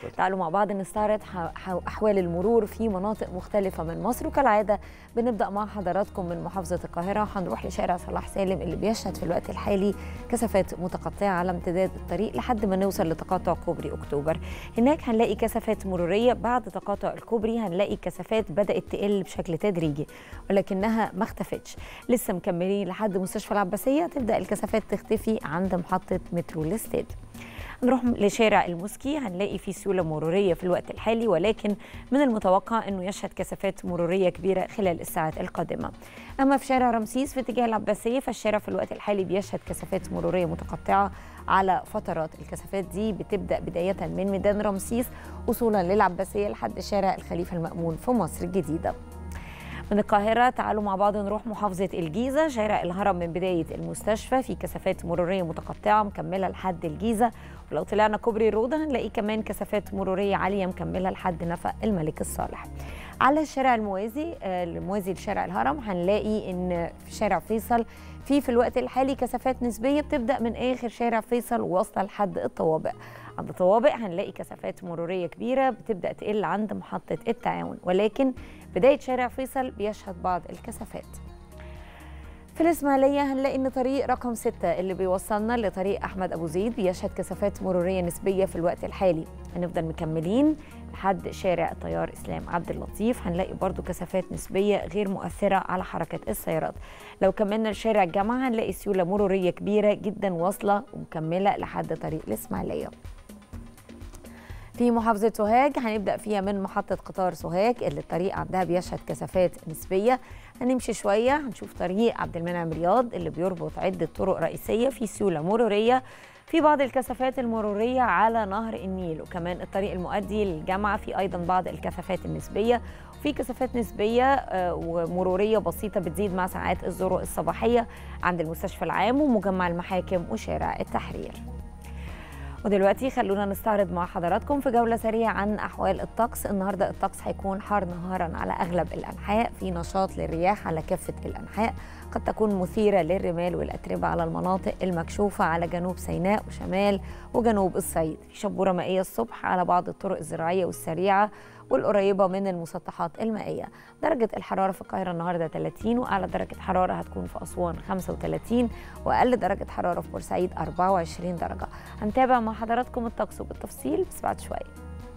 تعالوا مع بعض نستعرض احوال المرور في مناطق مختلفه من مصر وكالعاده بنبدا مع حضراتكم من محافظه القاهره هنروح لشارع صلاح سالم اللي بيشهد في الوقت الحالي كثافات متقطعه على امتداد الطريق لحد ما نوصل لتقاطع كوبري اكتوبر هناك هنلاقي كثافات مروريه بعد تقاطع الكوبري هنلاقي كثافات بدات تقل بشكل تدريجي ولكنها ما اختفتش لسه مكملين لحد مستشفى العباسيه تبدا الكثافات تختفي عند محطه مترو الاستاد نروح لشارع المسكي هنلاقي فيه سيولة مرورية في الوقت الحالي ولكن من المتوقع أنه يشهد كثافات مرورية كبيرة خلال الساعات القادمة أما في شارع رمسيس في اتجاه العباسية فالشارع في الوقت الحالي بيشهد كثافات مرورية متقطعة على فترات الكثافات دي بتبدأ بداية من ميدان رمسيس وصولا للعباسية لحد شارع الخليفة المأمون في مصر الجديدة من القاهرة تعالوا مع بعض نروح محافظة الجيزة شارع الهرم من بداية المستشفى في كثافات مرورية متقطعة مكملة لحد الجيزة ولو طلعنا كوبري الروضة هنلاقي كمان كثافات مرورية عالية مكملة لحد نفق الملك الصالح على الشارع الموازي الموازي لشارع الهرم هنلاقي ان في شارع فيصل في في الوقت الحالي كثافات نسبيه بتبدا من اخر شارع فيصل وواصله لحد الطوابق عند الطوابق هنلاقي كثافات مروريه كبيره بتبدا تقل عند محطه التعاون ولكن بدايه شارع فيصل بيشهد بعض الكثافات في الإسماعيلية هنلاقي إن طريق رقم 6 اللي بيوصلنا لطريق أحمد أبو زيد بيشهد كثافات مرورية نسبية في الوقت الحالي هنفضل مكملين لحد شارع الطيار إسلام عبد اللطيف هنلاقي برضو كثافات نسبية غير مؤثرة على حركة السيارات لو كملنا لشارع الجامعة هنلاقي سيولة مرورية كبيرة جدا واصلة ومكملة لحد طريق الإسماعيلية في محافظة سوهاج هنبدأ فيها من محطة قطار سوهاج اللي الطريق عندها بيشهد كثافات نسبية هنمشي شوية هنشوف طريق عبد المنعم رياض اللي بيربط عدة طرق رئيسية في سيولة مرورية في بعض الكثافات المرورية على نهر النيل وكمان الطريق المؤدي للجامعة في أيضا بعض الكثافات النسبية وفي كثافات نسبية ومرورية بسيطة بتزيد مع ساعات الذروة الصباحية عند المستشفى العام ومجمع المحاكم وشارع التحرير ودلوقتي خلونا نستعرض مع حضراتكم في جولة سريعة عن أحوال الطقس النهاردة الطقس هيكون حار نهارا على أغلب الأنحاء في نشاط للرياح على كافة الأنحاء قد تكون مثيرة للرمال والأتربة على المناطق المكشوفة على جنوب سيناء وشمال وجنوب الصعيد في شبورة مائية الصبح على بعض الطرق الزراعية والسريعة والقريبة من المسطحات المائية درجة الحرارة في القاهرة النهاردة 30 وأعلى درجة حرارة هتكون في أسوان 35 وأقل درجة حرارة في بورسعيد 24 درجة هنتابع مع حضراتكم الطقس بالتفصيل بس بعد شوية